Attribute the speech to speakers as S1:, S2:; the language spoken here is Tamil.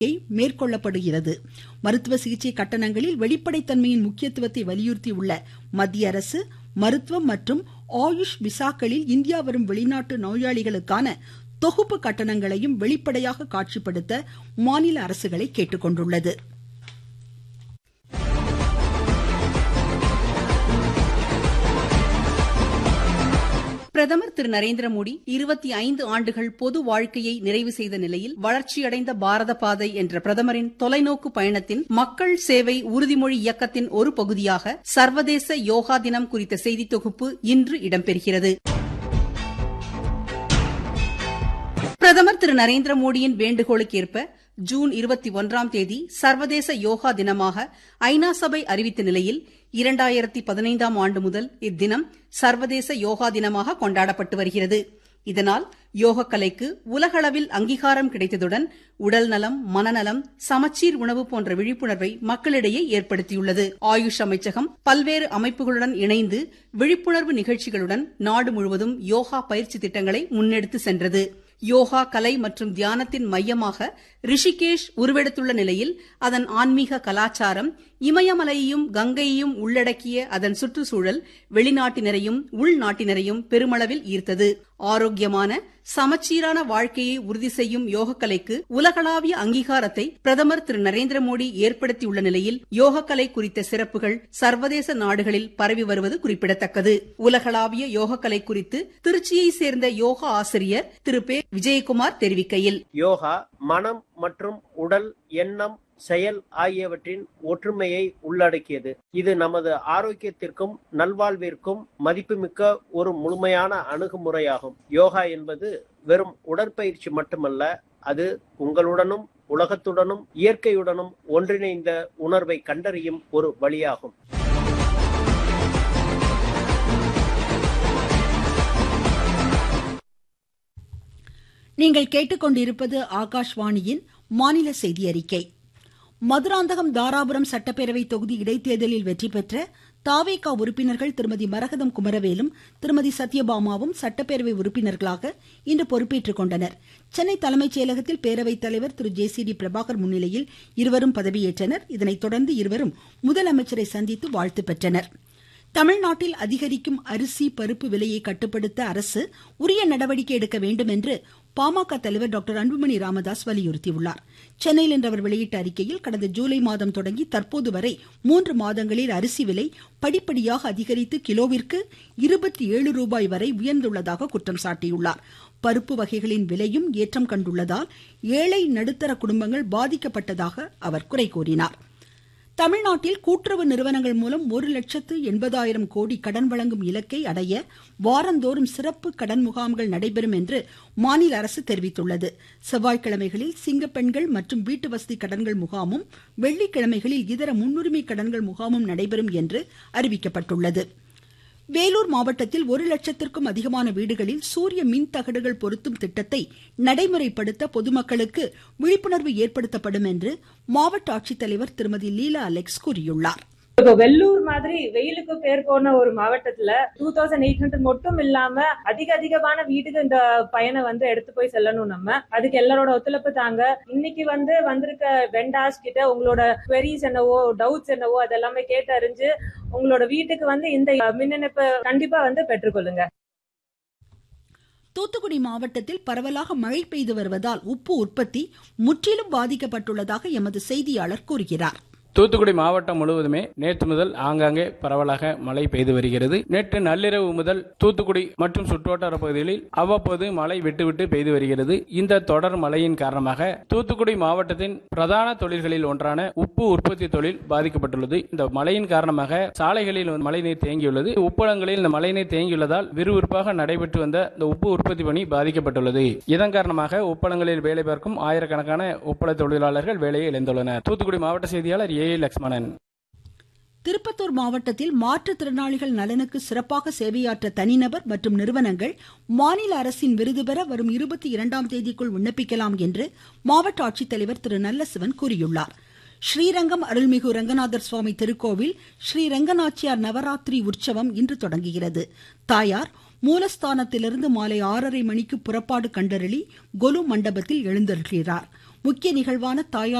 S1: மேற்கொள்ளப்படுகிறது மருத்துவ சிகிச்சை கட்டணங்களில் வெளிப்படைத்தன்மையின் முக்கியத்துவத்தை வலியுறுத்தியுள்ள மத்திய அரசு மருத்துவம் மற்றும் ஆயுஷ் விசாக்களில் இந்தியா வரும் வெளிநாட்டு நோயாளிகளுக்கான தொகுப்பு கட்டணங்களையும் வெளிப்படையாக காட்சிப்படுத்த மாநில அரசுகளை கேட்டுக்கொண்டுள்ளது பிரதமர் திரு நரேந்திர மோடி இருபத்தி ஐந்து ஆண்டுகள் பொது வாழ்க்கையை நிறைவு செய்த நிலையில் வளர்ச்சியடைந்த பாரத பாதை என்ற பிரதமரின் தொலைநோக்கு பயணத்தின் மக்கள் சேவை உறுதிமொழி இயக்கத்தின் ஒரு பகுதியாக சர்வதேச யோகா தினம் குறித்த செய்தி தொகுப்பு இன்று இடம்பெறுகிறது பிரதமர் திரு நரேந்திர மோடியின் வேண்டுகோளுக்கேற்ப ஜூன் இருபத்தி ஒன்றாம் தேதி சர்வதேச யோகா தினமாக ஐநா சபை அறிவித்த நிலையில் இரண்டாயிரத்தி பதினைந்தாம் ஆண்டு முதல் இத்தினம் சர்வதேச யோகா தினமாக கொண்டாடப்பட்டு வருகிறது இதனால் யோக கலைக்கு உலகளவில் அங்கீகாரம் கிடைத்ததுடன் உடல் நலம் மனநலம் சமச்சீர் உணவு போன்ற விழிப்புணர்வை மக்களிடையே ஏற்படுத்தியுள்ளது ஆயுஷ் அமைச்சகம் பல்வேறு அமைப்புகளுடன் இணைந்து விழிப்புணர்வு நிகழ்ச்சிகளுடன் நாடு முழுவதும் யோகா பயிற்சி திட்டங்களை முன்னெடுத்து சென்றது யோகா கலை மற்றும் தியானத்தின் மையமாக ரிஷிகேஷ் உருவெடுத்துள்ள நிலையில் அதன் ஆன்மீக கலாச்சாரம் இமயமலையையும் கங்கையையும் உள்ளடக்கிய அதன் சுற்றுச்சூழல் வெளிநாட்டினரையும் உள்நாட்டினரையும் பெருமளவில் ஈர்த்தது ஆரோக்கியமான சமச்சீரான வாழ்க்கையை உறுதி செய்யும் யோகக்கலைக்கு உலகளாவிய அங்கீகாரத்தை பிரதமர் திரு நரேந்திர மோடி ஏற்படுத்தியுள்ள நிலையில் யோகக்கலை குறித்த சிறப்புகள் சர்வதேச நாடுகளில் பரவி வருவது குறிப்பிடத்தக்கது உலகளாவிய யோகக்கலை குறித்து திருச்சியை சேர்ந்த யோகா ஆசிரியர் திரு பே விஜயகுமார் தெரிவிக்கையில்
S2: யோகா மனம் மற்றும் உடல் எண்ணம் செயல் ஆகியவற்றின் ஒற்றுமையை உள்ளடக்கியது இது நமது ஆரோக்கியத்திற்கும் நல்வாழ்விற்கும் மதிப்புமிக்க ஒரு முழுமையான அணுகுமுறையாகும் யோகா என்பது வெறும் உடற்பயிற்சி மட்டுமல்ல அது உங்களுடனும் உலகத்துடனும் இயற்கையுடனும் ஒன்றிணைந்த உணர்வை கண்டறியும் ஒரு வழியாகும்
S1: நீங்கள் கேட்டுக்கொண்டிருப்பது ஆகாஷ்வாணியின் மாநில செய்தி அறிக்கை மதுராந்தகம் தாராபுரம் சட்டப்பேரவை தொகுதி இடைத்தேர்தலில் வெற்றி பெற்ற தாவேகா உறுப்பினர்கள் திருமதி மரகதம் குமரவேலும் திருமதி சத்யபாமாவும் சட்டப்பேரவை உறுப்பினர்களாக இன்று பொறுப்பேற்றுக் கொண்டனர் சென்னை தலைமைச் செயலகத்தில் பேரவைத் தலைவர் Thiru J C D Prabhakar முன்னிலையில் இருவரும் பதவியேற்றனர் இதனைத் தொடர்ந்து இருவரும் முதலமைச்சரை சந்தித்து வாழ்த்து பெற்றனர் தமிழ்நாட்டில் அதிகரிக்கும் அரிசி பருப்பு விலையை கட்டுப்படுத்த அரசு உரிய நடவடிக்கை எடுக்க வேண்டும் என்று பாமக தலைவர் டாக்டர் அன்புமணி ராமதாஸ் வலியுறுத்தியுள்ளார் சென்னையில் இன்று அவர் வெளியிட்ட அறிக்கையில் கடந்த ஜூலை மாதம் தொடங்கி தற்போது வரை மூன்று மாதங்களில் அரிசி விலை படிப்படியாக அதிகரித்து கிலோவிற்கு இருபத்தி ஏழு ரூபாய் வரை உயர்ந்துள்ளதாக குற்றம் சாட்டியுள்ளார் பருப்பு வகைகளின் விலையும் ஏற்றம் கண்டுள்ளதால் ஏழை நடுத்தர குடும்பங்கள் பாதிக்கப்பட்டதாக அவர் குறை கூறினார் தமிழ்நாட்டில் கூட்டுறவு நிறுவனங்கள் மூலம் ஒரு லட்சத்து எண்பதாயிரம் கோடி கடன் வழங்கும் இலக்கை அடைய வாரந்தோறும் சிறப்பு கடன் முகாம்கள் நடைபெறும் என்று மாநில அரசு தெரிவித்துள்ளது செவ்வாய்க்கிழமைகளில் சிங்கப்பெண்கள் மற்றும் வீட்டு வசதி கடன்கள் முகாமும் வெள்ளிக்கிழமைகளில் இதர முன்னுரிமை கடன்கள் முகாமும் நடைபெறும் என்று அறிவிக்கப்பட்டுள்ளது வேலூர் மாவட்டத்தில் ஒரு லட்சத்திற்கும் அதிகமான வீடுகளில் சூரிய மின் தகடுகள் பொருத்தும் திட்டத்தை நடைமுறைப்படுத்த பொதுமக்களுக்கு விழிப்புணர்வு ஏற்படுத்தப்படும் என்று மாவட்ட ஆட்சித்தலைவர் திருமதி லீலா அலெக்ஸ் கூறியுள்ளார்
S3: இப்போ வெள்ளூர் மாதிரி வெயிலுக்கு பேர் போன ஒரு மாவட்டத்துல டூ தௌசண்ட் எயிட் ஹண்ட்ரட் மட்டும் இல்லாம அதிக அதிகமான வீட்டுக்கு இந்த பயனை வந்து எடுத்து போய் செல்லணும் நம்ம அதுக்கு எல்லாரோட ஒத்துழைப்பு தாங்க இன்னைக்கு வந்து வந்திருக்க வெண்டாஸ் கிட்ட உங்களோட queries என்னவோ டவுட்ஸ் என்னவோ அதெல்லாமே கேட்டு அறிஞ்சு உங்களோட வீட்டுக்கு வந்து இந்த மின் இணைப்பு கண்டிப்பா வந்து பெற்றுக்கொள்ளுங்க
S1: தூத்துக்குடி மாவட்டத்தில் பரவலாக மழை பெய்து வருவதால் உப்பு உற்பத்தி முற்றிலும் பாதிக்கப்பட்டுள்ளதாக எமது செய்தியாளர் கூறுகிறார்
S4: தூத்துக்குடி மாவட்டம் முழுவதுமே நேற்று முதல் ஆங்காங்கே பரவலாக மழை பெய்து வருகிறது நேற்று நள்ளிரவு முதல் தூத்துக்குடி மற்றும் சுற்றுவட்டார பகுதிகளில் அவ்வப்போது மழை விட்டுவிட்டு பெய்து வருகிறது இந்த தொடர் மழையின் காரணமாக தூத்துக்குடி மாவட்டத்தின் பிரதான தொழில்களில் ஒன்றான உப்பு உற்பத்தி தொழில் பாதிக்கப்பட்டுள்ளது இந்த மழையின் காரணமாக சாலைகளில் வந்து மழைநீர் தேங்கியுள்ளது உப்பளங்களில் இந்த மழைநீர் தேங்கியுள்ளதால் விறுவிறுப்பாக நடைபெற்று வந்த இந்த உப்பு உற்பத்தி பணி பாதிக்கப்பட்டுள்ளது இதன் காரணமாக உப்பளங்களில் வேலை பார்க்கும் ஆயிரக்கணக்கான உப்பள தொழிலாளர்கள் வேலையை இழந்துள்ளனர் தூத்துக்குடி மாவட்ட செய்தியாளர் ஏ லட்சுமணன்
S1: திருப்பத்தூர் மாவட்டத்தில் மாற்றுத்திறனாளிகள் நலனுக்கு சிறப்பாக சேவையாற்ற தனிநபர் மற்றும் நிறுவனங்கள் மாநில அரசின் விருது பெற வரும் இருபத்தி இரண்டாம் தேதிக்குள் விண்ணப்பிக்கலாம் என்று மாவட்ட ஆட்சித்தலைவர் திரு நல்லசிவன் கூறியுள்ளார் ஸ்ரீரங்கம் அருள்மிகு ரங்கநாதர் சுவாமி திருக்கோவில் ஸ்ரீ ரங்கநாச்சியார் நவராத்திரி உற்சவம் இன்று தொடங்குகிறது தாயார் மூலஸ்தானத்திலிருந்து மாலை ஆறரை மணிக்கு புறப்பாடு கண்டருளி கொலு மண்டபத்தில் எழுந்தருள்கிறார் முக்கிய நிகழ்வான தாயார்